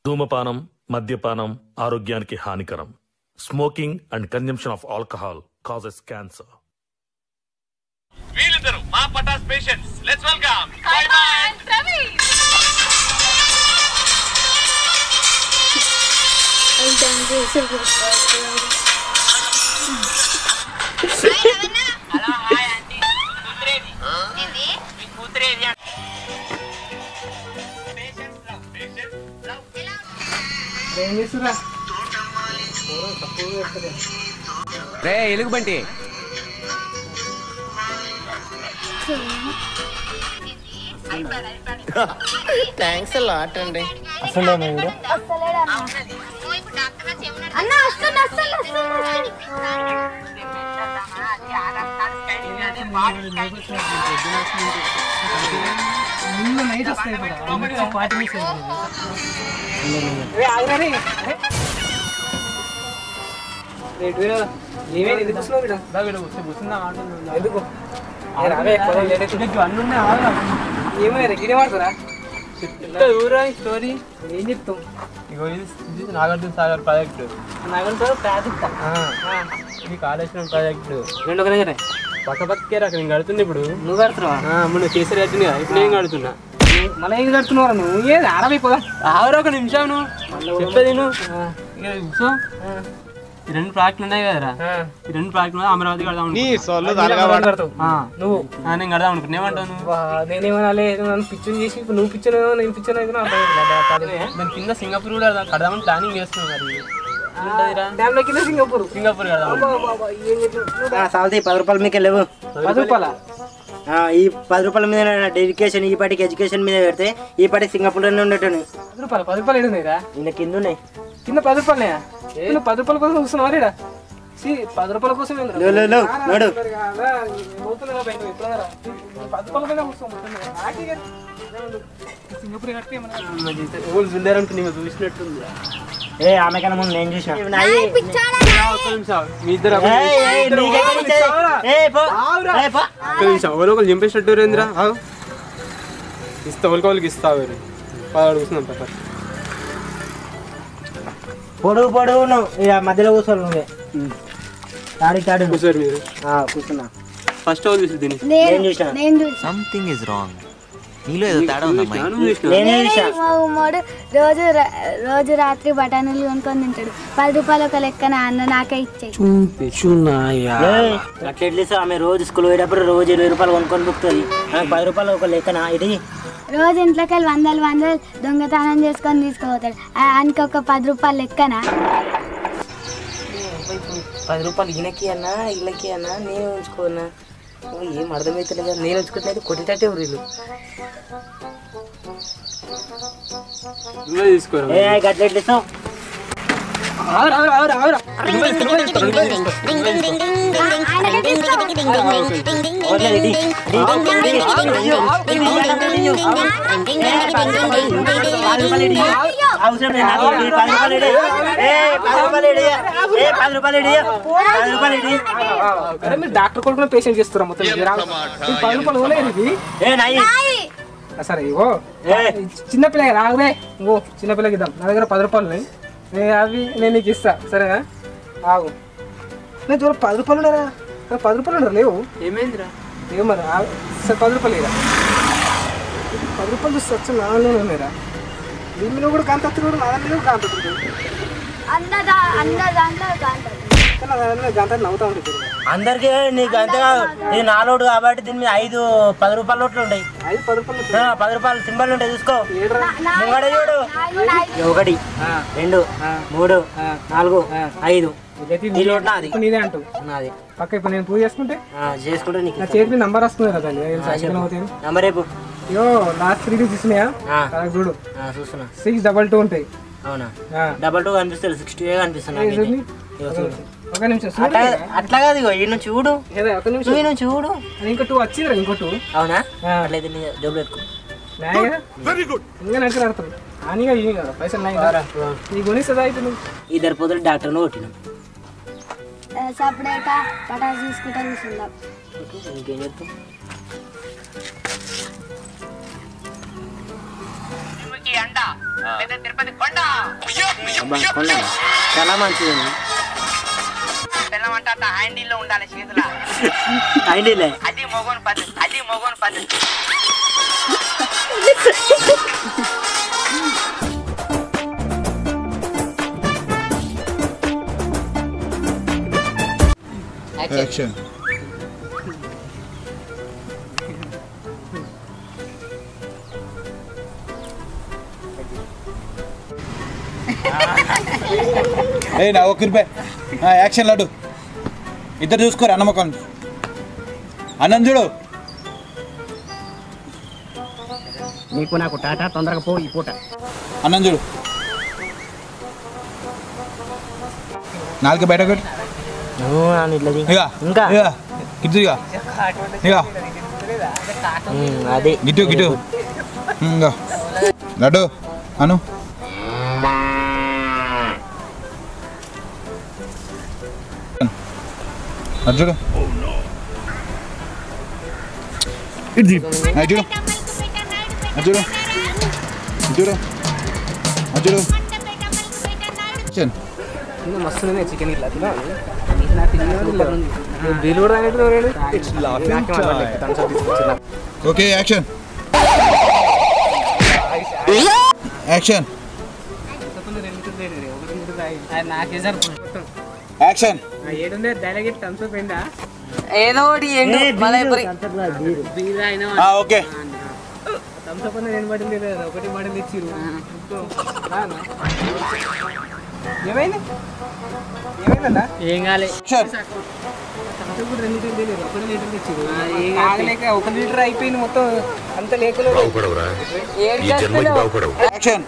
ధూమపానం మద్యపానం ఆరోగ్యానికి హానికరం smoking and consumption of alcohol causes cancer వీళ్ళిద్దరు మా Patas patients let's welcome hello hi aunty కూతురేది మీ కూతురేది పేషెంట్స్ లవ్ పేషెంట్స్ లవ్ ఏం చేస్తురా రే ఎలుగుబంటి థ్యాంక్స్ లాట్ అండి అసలు మీరు అన్న వస్తున్నా వస్తున్నా వస్తున్నా నిన్న నైట్ వస్తాయి కూడా పార్టీ మిస్ ఏమేమి ఎందుకు వస్తున్నావు ఇక్కడ ఎందుకు ఏ రావే, పొలం లేదే. ఏమో గిడే మాడతారా ఊరా స్టోరీ ఏం చెప్తావు ఇగో ఇది ఇది నాగార్జున సాగర్ ప్రాజెక్టు నాగంతో ప్రాజెక్ట్ ఇది కాళేశ్వరం ప్రాజెక్టు రెండు ఒక దగ్గర పక్క పక్కకే రకం నేను కడుతున్నా ఇప్పుడు నువ్వు కడుతున్నావా ఆ, మొన్న కేసరి కట్టింది కదా ఇప్పుడు నేను కడుతున్నా మళ్ళీ ఏం కడుతున్నావు నువ్వు ఏది ఆడమైపోదా ఆవరా ఒక నిమిషం నువ్వు చెప్పేది నువ్వు ఇక కూర్చో. ఈ రెండు ప్రాజెక్టులు ఉన్నాయి కదరా ఈ రెండు ప్రాజెక్టులు అమరావతి కడదాం నీ అనుకుంటున్నా. సొల్లు కడతావు ఆ, నువ్వు ఆ, నేను కడదాం అనుకుంటున్నా ఏమంటావు నువ్వు వా, నేనేమనాలి నువ్వు నన్ను పిచ్చర్ చేసి ఇప్పుడు నువ్వు పిచ్చర్ నేను పిచ్చర్ అయితే అర్థం దాని కింద సింగపూర్ కూడా కడదాం కడదామని ప్లానింగ్ చేస్తున్నాం మరి ఉంటుందిరా డ్యామ్ లో కింద సింగపూర్ సింగపూర్ కడదాం సాల్తీ పది రూపాయలు మీకు లేవు పది రూపాయల ఆ, ఈ పది రూపాయల మీద డెడికేషన్ ఈ పాటికి ఎడ్యుకేషన్ మీద పెడితే ఈ పాటికి సింగపూర్లోనే ఉండేటోని పది రూపాయలు పది రూపాయలు ఏడున్నాయిరా ఈయన కింద ఉన్నాయి కింద పది రూపాయలే నువ్వు పది రూపాయల కోసం చూస్తున్నావా రీడా సి పది రూపాయల కోసం ఏందిరా? లో, లో, లో, రారా, నడు. తొందరగా రా, నేను పోతున్నా బయట, నువ్వు ఎప్పుడైనా రా. నువ్వు పది రూపాయల పైన కూర్చో, మొత్తం మీద. నాకే కదా. సింగపూర్ కట్టి ఏమన్నా ఊళ్ళు చూడారంటే నీకు చూసినట్టుంది ఏ ఆమె కన్నా ముందు నేను చూసిన ఒక్క నిమిషం మీ ఇద్దరు ఒక్క ఏయ్, ఏయ్, నీకెక్కడ ఇచ్చేది? ఏయ్, పో. ఏయ్, పో. నిమిషం ఎవరో ఒకరు చంపేసినట్టు రేంద్రా ఇస్తా ఒకరికి వాళ్ళకి ఇస్తా ఎవరు పదహారు కూర్చున్నాం పేపర్ పొడుగు పొడుగు నువ్వు ఇక మధ్యలో కూర్చోను నువ్వే తాడి తాడు కూర్చోరు మీరు ఆ, కూర్చున్నా ఫస్ట్ వాళ్ళు చూసి దీన్ని నేను చూసిన నేను చూసి సంథింగ్ ఇస్ రాంగ్ నీలో ఏదో తేడా ఉందమ్మా నువ్వు చూసినా నేనే చూసిన మా ఉమ్మడు రోజు రా- రోజు రాత్రి బఠానీలు కొనుక్కొని తింటాడు పది రూపాయలు ఒక లెక్కన అన్న నాకే ఇచ్చాయి ఏయ్, అట్లా ఎట్లీస్ ఆమె రోజు స్కూల్ పోయేటప్పుడు రోజు ఇరవై రూపాయలు కొనుక్కొని బుక్తుంది ఆమె పది రూపాయలు ఒక లెక్కన ఇది రోజు ఇంట్లోకి వెళ్ళి వందలు వందలు దొంగతనం చేసుకొని తీసుకుపోతాడు ఆయనకి ఒక పది రూపాయలు లెక్కన పది రూపాయలు ఈయనకి అన్నా వీళ్ళకి అన్నా నేను ఉంచుకోనా ఓ, ఏం అర్థమవుతలేదు కదా నేను ఉంచుకుంటే కొట్టేటట్టే వీళ్ళు నువ్వే తీసుకోరా ఏ గట్ల ఎట్లిస్తావు ఆవురా, ఆవురా, ఆవురా, ఆవురా. ఓట్లేదు, ఇది. ఇది. ఇది. అయ్యో, ఇది ఇయ్యాలన్నా ఇయ్యు. ఏ, పది రూపాయలు ఇయ్యి. పది రూపాయలు ఇయ్యి. అవసరం లేదు నాకు. ఈ పది రూపాయలు ఇయ్యి. ఏ, పది రూపాయలు ఇయ్యి. ఏ, పది రూపాయలు ఇయ్యి. పది రూపాయలు ఇయ్యి. అరే మీరు డాక్టర్ కొడుకున్న పేషెంట్ చేస్తారా మొత్తం ఇది రా- ఇది పది రూపాయలు ఇవ్వలేదు ఇది ఏ, నాయి. ఆ, సరే ఇగో ఏ, చిన్నపిల్ల రాగదే ఇంకో చిన్నపిల్లకి ఇద్దాం నా దగ్గర పది రూపాయలు ఉన్నాయి నేను అవి నేను నీకు ఇస్తా సరేనా ఆగు నేను చూడ పది రూపాయలు ఉండరా నాకు పది రూపాయలు ఉండరు లేవు ఏమైందిరా లేవు మరి ఆగు. సరే పది రూపాయలు ఇరా పది రూపాయలు చూస్తే వచ్చి నా దాంట్లోనే ఉన్నాయిరా దీని మీద కూడా కాంతత్తు కూడా నా దాని మీద కూడా కాంతత్తు అందరు అందరు దాంట్లో దాంట్లో కానీ నా దాని మీద కాంతత్తు నవ్వుతా ఉంటుంది అందరికి నీకు అంతగా ఇది నాలోడు కాబట్టి దీని మీద ఐదు పది రూపాయల నోట్లు ఉంటాయి ఐదు పది రూపాయలు ఆ, పది రూపాయలు సింబల్ ఉంటాయి చూసుకో ఏడరా ముంగడ చూడు ఒకటి రెండు మూడు నాలుగు ఐదు ఇదైతే ఈ నోట్ నాది ఇప్పుడు నీదే అంటూ నాది పక్క ఇప్పుడు నేను పూజ చేసుకుంటే ఆ, చేసుకుంటే నీకు నా చేతి మీద నంబర్ వస్తుంది కదా తల్లి సాయంత్రం అవుతాయి నెంబర్ రేపు అయ్యో లాస్ట్ త్రీ డేస్ ఇస్తున్నాయా ఆ. అలా చూడు ఆ, చూస్తున్నా సిక్స్ డబల్ టూ ఉంటాయి అవునా ఆ. డబల్ టూ కనిపిస్తుంది సిక్స్టీ కనిపిస్తుంది ఏ, నాకైతే. చూడండి. ఇగో చూడు. ఒక నిమిషం చూడు అట్లా అట్లా కాదు ఇగో ఈయన చూడు ఏదో ఒక నిమిషం నువ్వు ఈయన చూడు ఇంకో టూ వచ్చిందిరా ఇంకో టూ అవునా ఆ. అట్లయితే నీ జబ్బు పెట్టుకో నాయ కదా వెరీ గుడ్ ఇంకా నడిచి నడతారు ఆనిగా ఇవి కదా పైసలు నాయ కదా నీ గుణిస్తుందా అయితే నువ్వు ఇద్దరు పోతులు డాక్టర్ను కొట్టినాం సపరేట్ పటాస్ తీసుకుంటా కూర్చుందాం ఇంకేం చెప్తాం ఈ ఎండ పెద్ద తిరుపతి కొండ అబ్బా కొన్నాను చాలా మంచిది ఉంది పిల్లమంటే అంత హ్యాండిల్లో ఉండాలి చేతుల ఐడిలే అది మొగోని పద్ధతి అది మొగోని పద్ధతి యాక్షన్ ఏ నా ఒక్క రూపాయి ఆ, యాక్షన్ లడ్డు ఇద్దరు చూసుకోరు అన్నమ్మకం అన్నం చూడు నీకు నాకు టాటా తొందరగా పో ఈ పూట అన్నం చూడు నాలుగు బయట కొట్టు నువ్వు నన్ను ఇట్లా చెయ్యి. ఇక ఇంకా ఇక గిట్టు ఇక ఇక ఉమ్, అది గిట్టు గిట్టు ఇంకా లడ్డు అను అది చూడు ఇది అది చూడు అది చూడు ఇది చూడు అది చూడు చల్. తిన్నా మస్తు చికెన్ ఇట్లా తిన్నా బిల్ కూడా ఓకే యాక్షన్ యాక్షన్ నాకే సార్ యాక్షన్ ఏడుండే డైలాగ్ థమ్స్అప్ అయిందా ఏదో ఒకటి ఎండు మళ్ళీ బీర్ అయినా ఆ, ఓకే థమ్స్అప్ అనేది రెండు బాటిల్ లేదు ఒకటి బాటిల్ తెచ్చిరు ఏమైంది ఏమైందా ఏం కాలే యాక్షన్ థమ్స్అప్ కూడా రెండు లీటర్లు తెలియదు ఒకటి లీటర్ తెచ్చిరు ఆగలేక ఒక లీటర్ అయిపోయింది మొత్తం అంత లేకలేదు యాక్షన్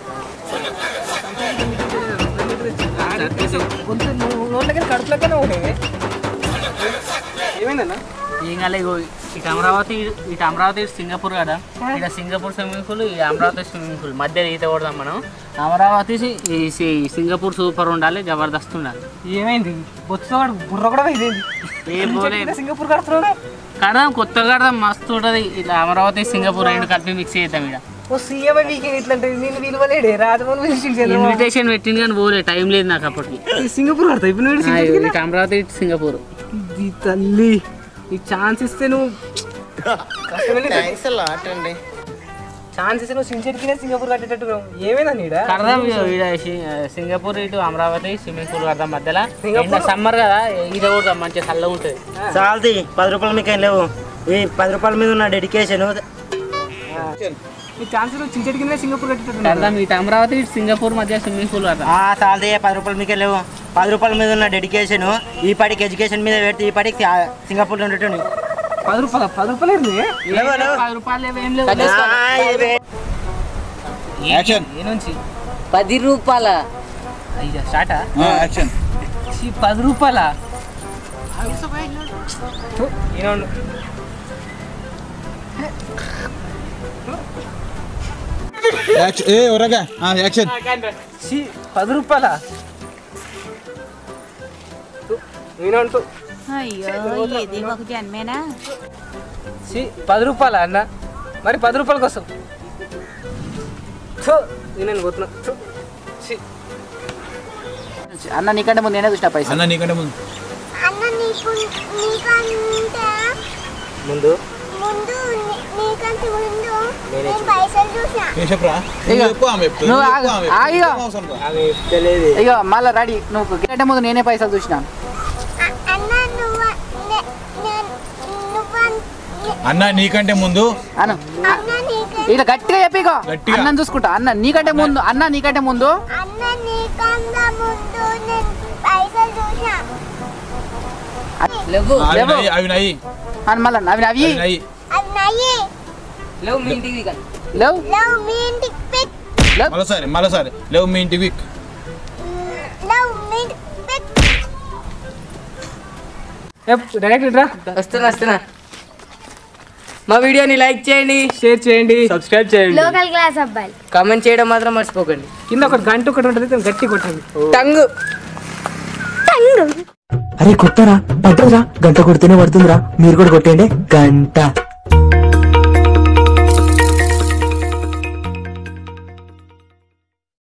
కొంత నోట్లకి కడుపులకనే ఉండేది ఏమైందన్నా ఏం కాలే ఇగో ఇటు అమరావతి ఇటు అమరావతి ఇటు సింగపూర్ కదా ఇక్కడ సింగపూర్ స్విమ్మింగ్ పూల్ ఈ అమరావతి స్విమ్మింగ్ పూల్ మధ్యలో ఈత కొడదాం మనం అమరావతి సి- ఈ సి- సింగపూర్ సూపర్ ఉండాలి జబర్దస్త్ ఉండాలి ఏమైంది వచ్చేవాడు బుర్ర కూడా పోయింది ఏ పోలే సింగపూర్ కడుతున్నాడు కడదాం కొత్తగా కడదాం మస్తు ఉంటుంది ఇట్లా అమరావతి సింగపూర్ రెండు కలిపి మిక్స్ చేద్దాం ఇక్కడ ఓ సీఎం నీకు ఇట్లా నేను విలువలేడే రాజమౌళి పిలిచిండు చంద్రబాబు. ఇన్విటేషన్ పెట్టింది కానీ పోలే టైం లేదు నాకు అప్పటికి ఈ సింగపూర్ కడతా ఇప్పుడు నువ్వు ఆ, సింగపూర్ ఇటు అమరావతి ఇటు సింగపూర్ ఇది తల్లి ఈ ఛాన్స్ ఇస్తే నువ్వు థ్యాంక్స్ లాట్ అండి ఛాన్స్ ఇస్తే నువ్వు సించర్కినే సింగపూర్ కట్టేటట్టు ఏమైందా నీడ కడదాం ఇగో ఈడ సి- సింగపూర్ ఇటు అమరావతి స్విమ్మింగ్ పూల్ కడదాం మధ్యలో సమ్మర్ కదా ఈత కొడదాం మంచిగా చల్లగా ఉంటుంది చాలది పది రూపాయలు మీకు ఏం లేవు ఈ పది రూపాయల మీద ఉన్న డెడికేషన్ ఈ ఛాన్స్ నువ్వు సించర్కినే సింగపూర్ కట్టేటట్టు కడదాం ఇటు అమరావతి ఇటు సింగపూర్ మధ్య స్విమ్మింగ్ పూల్ కడదాం చాలది పది రూపాయలు మీకే లేవు పది రూపాయల మీద ఉన్న డెడికేషన్ ఈ పాటికి ఎడ్యుకేషన్ మీద పెడితే ఈ పాటికి ఆ సింగపూర్లో ఉండేటోని పది రూపాయలు పది రూపాయలు ఏంది లేవు, లేవు. పది రూపాయలు లేవు, ఏం లేవు ఆ, ఇవే. యాక్షన్ ఏ నుంచి పది రూపాయల అయ్యా స్టార్టా యాక్షన్ పది రూపాయల ఈయన యాక్షన్ ఏ ఒరగా యాక్షన్ ఛీ, పది రూపాయల నేనంటూ అయ్యో ఇది ఒక జన్మేనా ఛీ, పది రూపాయల అన్న మరి పది రూపాయల కోసం థు, నేను పోతున్నా థు, ఛీ. అన్న నీకంటే ముందు నేనే చూసిన పైసలు అన్న నీకంటే ముందు అన్న నీకు నీకంటే ముందు ముందు నీకంటే ముందు నేను పైసలు చూసా ఏం చెప్పరా నువ్వు చెప్పు ఆమె చెప్తుంది. నువ్వు నువ్వు ఆగు, చెప్పు, ఆమె చెప్తుంది. ఆగు. ఏం అవసరం రా. ఆమె తెలియదు ఇక మళ్ళీ రెడీ నువ్వు కంటే ముందు నేనే పైసలు చూసిన అన్న నువ్వు నే- నేను నువ్వు అన్న నీకంటే ముందు అన్న అన్న నీకంటే ఇలా గట్టిగా చెప్పి ఇగో గట్టిగా. అన్నం చూసుకుంటా అన్న నీకంటే ముందు అన్న నీకంటే ముందు అన్న నీకన్నా ముందు నేను పైసలు చూసా లేవు అవి లేవు నయ్యి, అవి నయ్యి అని మళ్ళీ అవి అవి అవి నయ్యి అది నయ్యి లేవు మీ ఇంటికి లేవు లవ్ మీ ఇంటికి పిక్ మరోసారి మరోసారి లేవు మీ ఇంటికి విక్ లవ్ మీ ఇంటికి పిక్ డైరెక్ట్ రా వస్తున్నా వస్తున్నా మా వీడియోని లైక్ చేయండి షేర్ చేయండి సబ్స్క్రైబ్ చేయండి లోకల్ క్లాస్ అబ్బాయిలు కామెంట్ చేయడం మాత్రం మర్చిపోకండి కింద ఒక గంట ఒకటి ఉంటుంది గట్టి కొట్టండి టంగు అరే కొట్టరా పడ్డదిరా గంట కొడితేనే పడుతుందిరా మీరు కూడా కొట్టండి గంట